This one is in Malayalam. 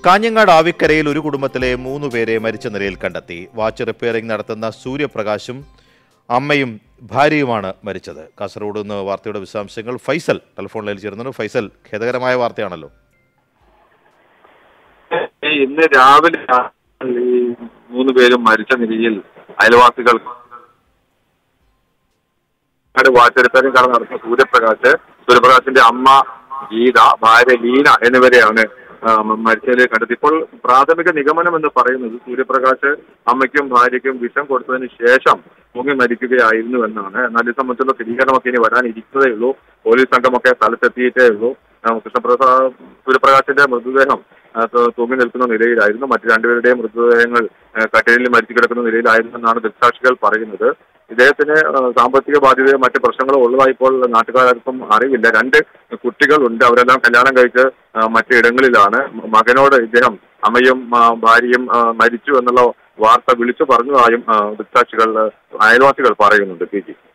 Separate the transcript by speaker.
Speaker 1: കാഞ്ഞങ്ങാട് ആവിക്കരയിൽ ഒരു കുടുംബത്തിലെ മൂന്ന് പേരെ മരിച്ച നിലയിൽ കണ്ടെത്തി വാച്ച് റിപ്പയറിംഗ് നടത്തുന്ന സൂര്യപ്രകാശും അമ്മയും ഭാര്യയുമാണ് മരിച്ചത് കാസർഗോഡ് നിന്ന് വാർത്തയുടെ വിശദാംശങ്ങൾ ഫൈസൽ ടെലിഫോൺ ലൈനിൽ ചേരുന്നുണ്ട് ഫൈസൽ ഖേദകരമായ വാർത്തയാണല്ലോ
Speaker 2: ഈ ഇന്ന് രാവിലെ ഈ മൂന്ന് പേരും മരിച്ച നിലയിൽ അയൽവാസികൾ വാച്ചെടുത്താലും കാരണം നടത്തുന്ന സൂര്യപ്രകാശ് സൂര്യപ്രകാശിന്റെ അമ്മ ഗീത ഭാര്യ ലീന എന്നിവരെയാണ് ആ, മരിച്ചതിൽ കണ്ടെത്തി ഇപ്പോൾ പ്രാഥമിക നിഗമനം എന്ന് പറയുന്നത് സൂര്യപ്രകാശ് അമ്മയ്ക്കും ഭാര്യയ്ക്കും വിഷം കൊടുത്തതിന് ശേഷം മുങ്ങി മരിക്കുകയായിരുന്നു എന്നാണ് എന്നാൽ ഇത് സംബന്ധിച്ചുള്ള സ്ഥിരീകരണമൊക്കെ ഇനി വരാനിരിക്കുന്നതേ ഉള്ളൂ പോലീസ് സംഘമൊക്കെ സ്ഥലത്തെത്തിയിട്ടേ ഉള്ളൂ ആ, കൃഷ്ണപ്രസാദ് സൂര്യപ്രകാശിന്റെ മൃതദേഹം ആ, തു- തൂങ്ങി നിൽക്കുന്ന നിലയിലായിരുന്നു മറ്റു രണ്ടുപേരുടെയും മൃതദേഹങ്ങൾ ആ, കട്ടിലിൽ മരിച്ചു കിടക്കുന്ന നിലയിലായിരുന്നു എന്നാണ് ദൃക്സാക്ഷികൾ പറയുന്നത് ഇദ്ദേഹത്തിന് ആ, സാമ്പത്തിക ബാധ്യതയോ മറ്റ് പ്രശ്നങ്ങളോ ഉള്ളതായി ഇപ്പോൾ നാട്ടുകാർക്കും അറിവില്ല രണ്ട് കുട്ടികളുണ്ട് അവരെല്ലാം കല്യാണം കഴിച്ച് ആ, മറ്റിടങ്ങളിലാണ് മകനോട് ഇദ്ദേഹം അമ്മയും ആ, ഭാര്യയും ആ, മരിച്ചു എന്നുള്ള വാർത്ത വിളിച്ചു പറഞ്ഞതായും ആ, ദൃക്സാക്ഷികൾ ആ, അയൽവാസികൾ പറയുന്നുണ്ട് പി ജി